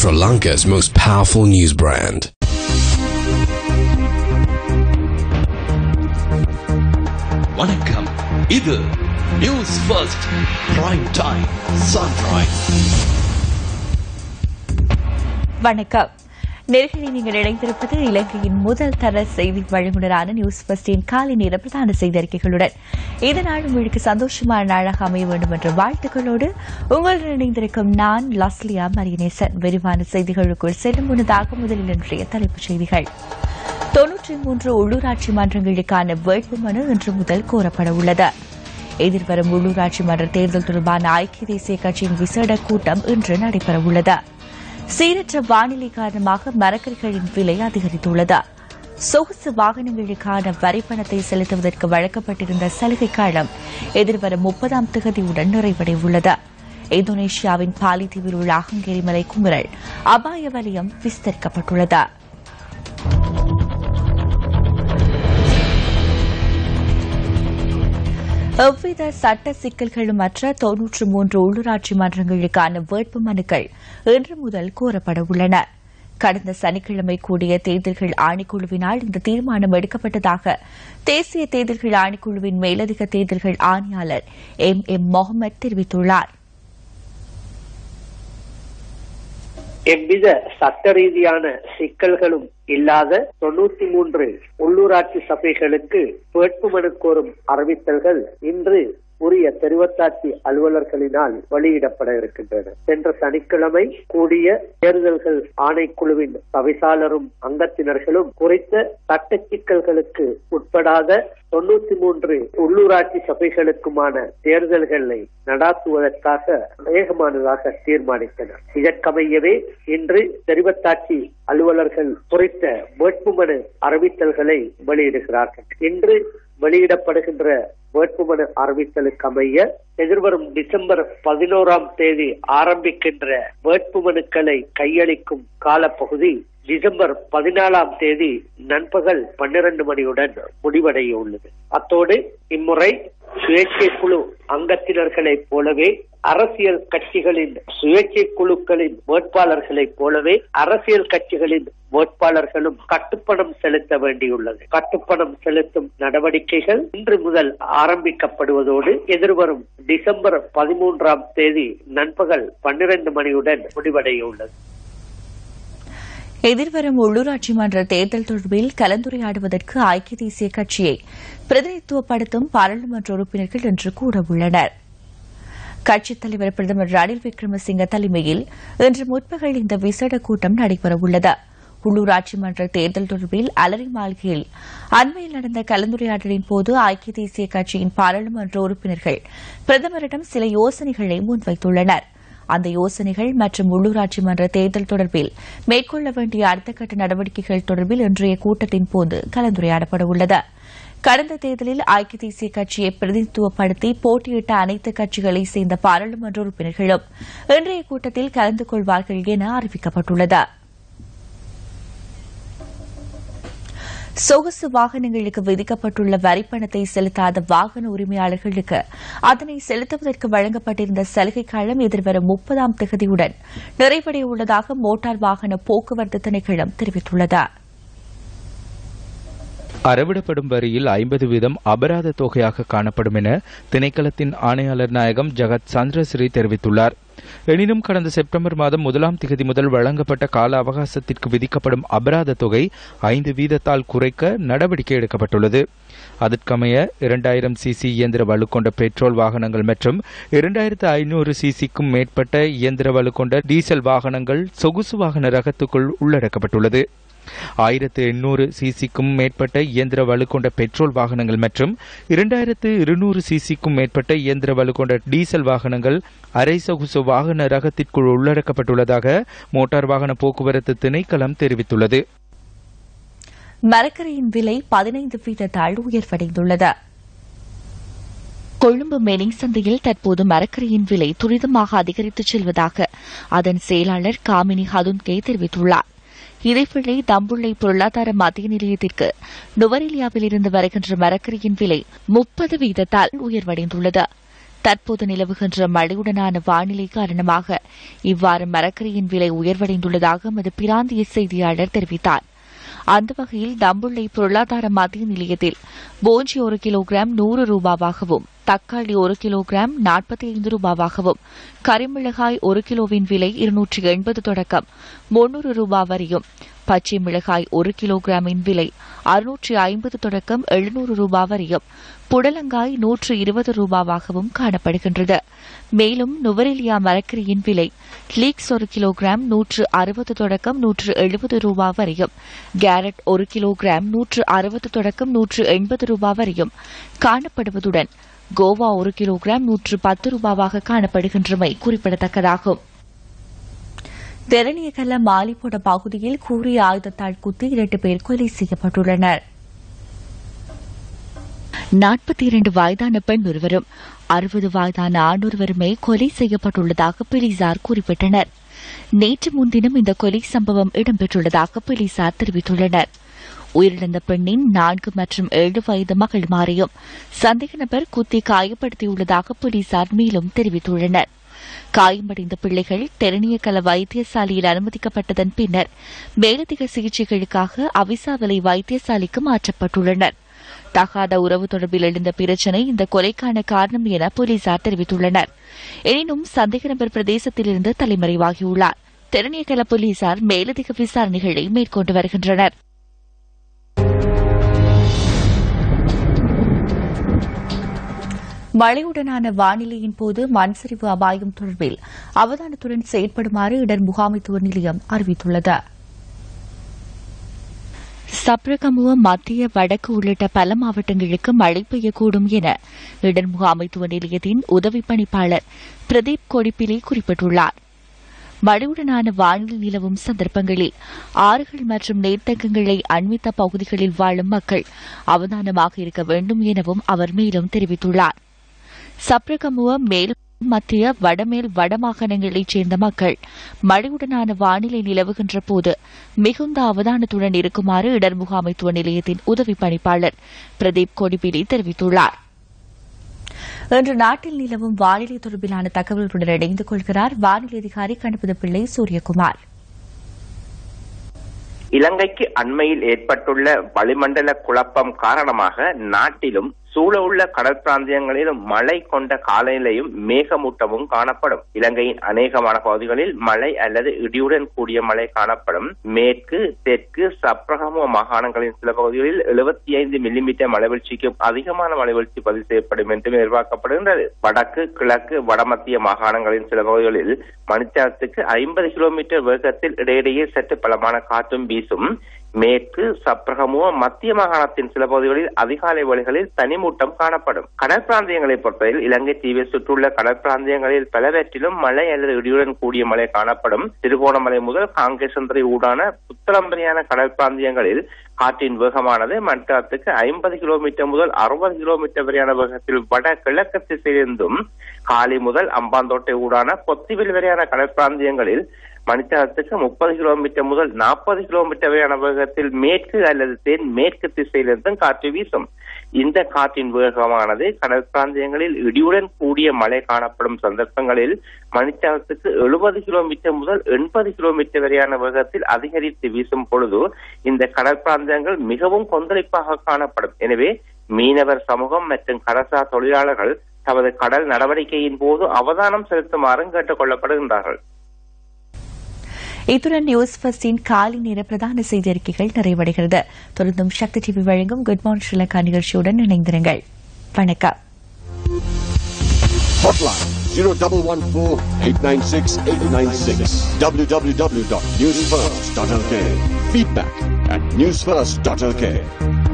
Sri Lanka's most powerful news brand. வணக்கம் இது News First prime time Sunrise வணக்கம் நேர்களை நீங்கள் இணைந்திருப்பது இலங்கையின் முதல் தர செய்தி வழங்குனரான நியூஸ் பஸ்டின் காலை நேர பிரதான செய்தி அறிக்கைகளுடன் இந்த நாள் உங்களுக்கு சந்தோஷமான நாளாக அமைய வேண்டும் என்ற வாழ்த்துக்களோடு உங்களுடன் இணைந்திருக்கும் நான் லஸ்லியா மரியநேசன் விரிவான செய்திகளுக்குள் செல்லும் முன்னதாக முதலில் இன்றைய தலைப்புச் செய்திகள் தொன்னூற்றி மூன்று உள்ளூராட்சி மன்றங்களுக்கான வேட்புமனு இன்று முதல் கோரப்பட உள்ளது எதிர்வரும் உள்ளூராட்சி மன்ற தேர்தல் தொடர்பான ஐக்கிய தேசிய கட்சியின் விசேட கூட்டம் இன்று நடைபெறவுள்ளது சீரற்ற வானிலை காரணமாக மரக்கறிகளின் விலை அதிகரித்துள்ளது சொகுசு வாகனங்களுக்கான வரிப்பணத்தை செலுத்துவதற்கு வழங்கப்பட்டிருந்த சலுகை காலம் எதிர்வரும் முப்பதாம் தேதியுடன் நிறைவடையுள்ளது இந்தோனேஷியாவின் பாலி தீவில் உள்ள அகங்கேரி மலை குமரல் அபாய வலயம் விஸ்தரிக்கப்பட்டுள்ளது எவ்வித சட்ட சிக்கல்களும் அற்ற தொன்னூற்று மூன்று உள்ளூராட்சி மன்றங்களுக்கான வேட்பு மனுக்கள் இன்று முதல் கோரப்பட உள்ளன கடந்த சனிக்கிழமை கூடிய தேர்தல்கள் ஆணைக்குழுவினால் இந்த தீர்மானம் எடுக்கப்பட்டதாக தேசிய தேர்தல்கள் ஆணைக்குழுவின் மேலதிக தேர்தல்கள் ஆணையாளர் எம் எம் முகமது தெரிவித்துள்ளார் எவ்வித சட்ட ரீதியான சிக்கல்களும் இல்லாத தொண்ணூத்தி மூன்று உள்ளூராட்சி சபைகளுக்கு வேட்புமனு கோரும் அறிவித்தல்கள் இன்று உரிய தெரிவத்தாட்சி அலுவலர்களினால் வெளியிடப்பட இருக்கின்றன சென்ற சனிக்கிழமை கூடிய தேர்தல்கள் ஆணைக்குழுவின் தவிசாளரும் அங்கத்தினர்களும் குறித்த சட்ட சிக்கல்களுக்கு உட்படாத தொண்ணூத்தி மூன்று உள்ளூராட்சி சபைகளுக்குமான தேர்தல்களை நடாத்துவதற்காக வேகமானதாக தீர்மானித்தனர் இதற்கமையவே இன்று தெரிவத்தாட்சி அலுவலர்கள் குறித்த வேட்புமனு அறிவித்தல்களை வெளியிடுகிறார்கள் இன்று வெளியிடப்படுகின்ற வேட்புமனு அறிவித்தலுக்கு அமைய எதிர்வரும் டிசம்பர் பதினோராம் தேதி ஆரம்பிக்கின்ற வேட்புமனுக்களை கையளிக்கும் காலப்பகுதி டிசம்பர் பதினாலாம் தேதி நண்பகல் பன்னிரண்டு மணியுடன் முடிவடைய உள்ளது அத்தோடு இம்முறை சுயேட்சை குழு அங்கத்தினர்களைப் போலவே அரசியல் கட்சிகளின் சுயேட்சை குழுக்களின் வேட்பாளர்களைப் போலவே அரசியல் கட்சிகளின் வேட்பாளர்களும் கட்டுப்பணம் செலுத்த வேண்டியுள்ளது கட்டுப்பணம் செலுத்தும் நடவடிக்கைகள் இன்று முதல் ஆரம்பிக்கப்படுவதோடு எதிர்வரும் டிசம்பர் பதிமூன்றாம் தேதி நண்பகல் பன்னிரண்டு மணியுடன் முடிவடைய உள்ளது எதிர்வரும் உள்ளூராட்சி மன்ற தேர்தல் தொடர்பில் கலந்துரையாடுவதற்கு ஐக்கிய தேசிய கட்சியை பிரதிநிதித்துவப்படுத்தும் பாராளுமன்ற உறுப்பினர்கள் இன்று கூட உள்ளனர் கட்சித் தலைவர் பிரதமர் ரணில் விக்ரமசிங்க தலைமையில் இன்று முற்பகல் இந்த விசேட கூட்டம் நடைபெறவுள்ளது உள்ளூராட்சி மன்ற தேர்தல் தொடர்பில் அலரி மாளிகையில் அண்மையில் நடந்த கலந்துரையாடலின் போது ஐக்கிய தேசிய கட்சியின் பாராளுமன்ற உறுப்பினர்கள் பிரதமரிடம் சில யோசனைகளை முன்வைத்துள்ளனர் அந்த யோசனைகள் மற்றும் உள்ளூராட்சி மன்ற தேர்தல் தொடர்பில் மேற்கொள்ள வேண்டிய அடுத்த கட்ட நடவடிக்கைகள் தொடர்பில் இன்றைய கூட்டத்தின் போது கலந்துரையாடப்பட உள்ளது கடந்த தேர்தலில் ஐக்கிய தேசிய கட்சியை பிரதிநிதித்துவப்படுத்தி போட்டியிட்ட அனைத்து கட்சிகளைச் சேர்ந்த பாராளுமன்ற உறுப்பினர்களும் இன்றைய கூட்டத்தில் கலந்து கொள்வார்கள் என அறிவிக்கப்பட்டுள்ளது சொகுசு வாகனங்களுக்கு விதிக்கப்பட்டுள்ள வரிப்பணத்தை செலுத்தாத வாகன உரிமையாளர்களுக்கு அதனை செலுத்துவதற்கு வழங்கப்பட்டிருந்த சலுகை காலம் எதிர்வரும் முப்பதாம் தேதியுடன் நிறைவடைய உள்ளதாக மோட்டார் வாகன போக்குவரத்து திணைக்களம் தெரிவித்துள்ளது அறவிடப்படும் வரியில் ஐம்பது வீதம் அபராத தொகையாக காணப்படும் என திணைக்களத்தின் ஆணையாளர் நாயகம் ஜெகத் சந்திரஸ்ரீ தெரிவித்துள்ளார் எனினும் கடந்த செப்டம்பர் மாதம் முதலாம் திகதி முதல் வழங்கப்பட்ட கால அவகாசத்திற்கு விதிக்கப்படும் அபராத தொகை ஐந்து வீதத்தால் குறைக்க நடவடிக்கை எடுக்கப்பட்டுள்ளது அதற்கமைய இரண்டாயிரம் சிசி இயந்திர வலு கொண்ட பெட்ரோல் வாகனங்கள் மற்றும் இரண்டாயிரத்து ஐநூறு சிசிக்கும் மேற்பட்ட இயந்திர வலு கொண்ட டீசல் வாகனங்கள் சொகுசு வாகன ரகத்துக்குள் உள்ளடக்கப்பட்டுள்ளது ஆயிரத்து எண்ணூறு சிசிக்கும் மேற்பட்ட இயந்திர வலு கொண்ட பெட்ரோல் வாகனங்கள் மற்றும் இரண்டாயிரத்து இருநூறு சிசிக்கும் மேற்பட்ட இயந்திர வலு கொண்ட டீசல் வாகனங்கள் அரை சொகுசு வாகன ரகத்திற்குள் உள்ளடக்கப்பட்டுள்ளதாக மோட்டார் வாகன போக்குவரத்து திணைக்களம் தெரிவித்துள்ளது மரக்கரையின் விலை பதினைந்து வீதத்தால் உயர்வடைந்துள்ளது கொழும்பு மெனிங் சந்தையில் தற்போது மரக்கரையின் விலை துரிதமாக அதிகரித்துச் செல்வதாக அதன் செயலாளர் காமினி ஹதுன்கே தெரிவித்துள்ளார் இதேவேளை தம்புள்ளை பொருளாதார மத்திய நிலையத்திற்கு நுவரெலியாவில் இருந்து வருகின்ற மரக்கரியின் விலை முப்பது வீதத்தால் உயர்வடைந்துள்ளது தற்போது நிலவுகின்ற மழையுடனான வானிலை காரணமாக இவ்வாறு மரக்கரியின் விலை உயர்வடைந்துள்ளதாக எமது பிராந்திய செய்தியாளர் தெரிவித்தார் அந்த வகையில் தம்புள்ளை பொருளாதார மத்திய நிலையத்தில் போஞ்சி ஒரு கிலோகிராம் நூறு ரூபாவாகவும் தக்காளி ஒரு கிலோகிராம் நாற்பத்தி ஐந்து ரூபாவாகவும் கரிமிளகாய் ஒரு கிலோவின் விலை இருநூற்றி எண்பது தொடக்கம் முன்னூறு ரூபாய் வரையும் பச்சை மிளகாய் ஒரு கிலோகிராமின் விலை அறுநூற்றி ஐம்பது தொடக்கம் எழுநூறு ரூபாய் வரையும் புடலங்காய் நூற்று இருபது ரூபாவாகவும் காணப்படுகின்றது மேலும் நுவரெலியா மரக்கரியின் விலை லீக்ஸ் ஒரு கிலோகிராம் நூற்று அறுபது தொடக்கம் நூற்று எழுபது ரூபாய் வரையும் கேரட் ஒரு கிலோகிராம் நூற்று அறுபது தொடக்கம் நூற்று எண்பது ரூபாய் வரையும் காணப்படுவதுடன் கோவா ஒரு கிலோகிராம் நூற்று பத்து ரூபாவாக காணப்படுகின்றமை குறிப்பிடத்தக்கதாகும் தெரணியகல்ல மாலிப்போட பகுதியில் கூறிய ஆயுதத்தால் குத்தி இரண்டு பேர் கொலை செய்யப்பட்டுள்ளனர் நாற்பத்தி இரண்டு வயதான பெண் ஒருவரும் அறுபது வயதான ஆண் ஒருவருமே கொலை செய்யப்பட்டுள்ளதாக போலீசார் குறிப்பிட்டனர் நேற்று முன்தினம் இந்த கொலை சம்பவம் இடம்பெற்றுள்ளதாக போலீசார் தெரிவித்துள்ளனர் உயிரிழந்த பெண்ணின் நான்கு மற்றும் ஏழு வயது மகள்மாரையும் சந்தேக நபர் குத்தி காயப்படுத்தியுள்ளதாக போலீசார் மேலும் தெரிவித்துள்ளனர் காயமடைந்த பிள்ளைகள் தெரணியக்கல வைத்தியசாலையில் அனுமதிக்கப்பட்டதன் பின்னர் மேலதிக சிகிச்சைகளுக்காக அவிசாவலை வைத்தியசாலைக்கு மாற்றப்பட்டுள்ளனர் தகாத உறவு தொடர்பில் எழுந்த பிரச்சினை இந்த கொலைக்கான காரணம் என போலீசார் தெரிவித்துள்ளனர் எனினும் சந்தேக நபர் பிரதேசத்திலிருந்து தலைமறைவாகியுள்ளார் தெரணியக்கல போலீசார் மேலதிக விசாரணைகளை மேற்கொண்டு வருகின்றனர் மழையுடனான வானிலையின் போது மண்சரிவு அபாயம் தொடர்பில் அவதானத்துடன் செயற்படுமாறு இடர் முகாமைத்துவ நிலையம் அறிவித்துள்ளது சப்ரகமுவ மத்திய வடக்கு உள்ளிட்ட பல மாவட்டங்களுக்கு மழை பெய்யக்கூடும் என இடர் முகாமைத்துவ நிலையத்தின் உதவி பணிப்பாளர் பிரதீப் கொடிப்பிலே குறிப்பிட்டுள்ளார் மழையுடனான வானிலை நிலவும் சந்தர்ப்பங்களில் ஆறுகள் மற்றும் நீர்த்தேக்கங்களை அண்மித்த பகுதிகளில் வாழும் மக்கள் அவதானமாக இருக்க வேண்டும் எனவும் அவர் மேலும் தெரிவித்துள்ளார் சப்ரகமுவ மேல் மத்திய வடமேல் வடமாகாணங்களைச் சேர்ந்த மக்கள் மழையுடனான வானிலை நிலவுகின்ற போது மிகுந்த அவதானத்துடன் இருக்குமாறு இடர் முகாமைத்துவ நிலையத்தின் உதவி பணிப்பாளர் பிரதீப் கொடிபிலி தெரிவித்துள்ளார் இன்று நாட்டில் நிலவும் வானிலை தொடர்பிலான தகவல்களுடன் இணைந்து கொள்கிறார் வானிலை அதிகாரி கணபதி பிள்ளை சூரியகுமார் இலங்கைக்கு அண்மையில் ஏற்பட்டுள்ள வளிமண்டல குழப்பம் காரணமாக நாட்டிலும் சூழ உள்ள கடல் பிராந்தியங்களிலும் மழை கொண்ட காலநிலையும் மேகமூட்டமும் காணப்படும் இலங்கையின் அநேகமான பகுதிகளில் மழை அல்லது இடியுடன் கூடிய மழை காணப்படும் மேற்கு தெற்கு சப்ரகம மாகாணங்களின் சில பகுதிகளில் எழுபத்தி ஐந்து மில்லிமீட்டர் மழைவீழ்ச்சிக்கு அதிகமான மழைவீழ்ச்சி பதிவு செய்யப்படும் என்றும் எதிர்பார்க்கப்படுகின்றது வடக்கு கிழக்கு வடமத்திய மாகாணங்களின் சில பகுதிகளில் மணித்தியாலத்துக்கு ஐம்பது கிலோமீட்டர் வேகத்தில் இடையிடையே சற்று பலமான காற்றும் வீசும் மேற்கு சப்ரகமுவ மத்திய மாகாணத்தின் சில பகுதிகளில் அதிகாலை வேளைகளில் தனிமூட்டம் காணப்படும் கடல் பிராந்தியங்களை பொறுத்தவரையில் இலங்கை தீவை சுற்றுள்ள கடல் பிராந்தியங்களில் பலவற்றிலும் மழை அல்லது இடியுடன் கூடிய மழை காணப்படும் திருகோணமலை முதல் காங்கேசந்திரை ஊடான புத்தளம்பரியான கடல் பிராந்தியங்களில் காற்றின் வேகமானது மண்டலத்துக்கு ஐம்பது கிலோமீட்டர் முதல் அறுபது கிலோமீட்டர் வரையான வேகத்தில் வட கிழக்கு திசையிலிருந்தும் காலி முதல் அம்பாந்தோட்டை ஊடான கொத்திவில் வரையான கடல் பிராந்தியங்களில் மணித்தளத்துக்கு முப்பது கிலோமீட்டர் முதல் நாற்பது கிலோமீட்டர் வரையான வேகத்தில் மேற்கு அல்லது தென் மேற்கு திசையிலிருந்தும் காற்று வீசும் இந்த காற்றின் வேகமானது கடல் பிராந்தியங்களில் இடியுடன் கூடிய மழை காணப்படும் சந்தர்ப்பங்களில் மணித்தளத்துக்கு எழுபது கிலோமீட்டர் முதல் எண்பது கிலோமீட்டர் வரையான வேகத்தில் அதிகரித்து வீசும் பொழுது இந்த கடல் பிராந்தியங்கள் மிகவும் கொந்தளிப்பாக காணப்படும் எனவே மீனவர் சமூகம் மற்றும் கடற்சார் தொழிலாளர்கள் தமது கடல் நடவடிக்கையின் போது அவதானம் செலுத்துமாறும் கேட்டுக் கொள்ளப்படுகின்றார்கள் இத்துடன் நியூஸ் பஸ்டின் காலை நேர பிரதான செய்தி அறிக்கைகள் நிறைவடைகிறது தொடர்ந்தும் சக்தி டிவி வழங்கும் குட் மார்னிங் ஸ்ரீலங்கா நிகழ்ச்சியுடன் இணைந்திருங்கள் வணக்கம் Hotline 0114-896-896 www.newsfirst.lk Feedback at newsfirst.lk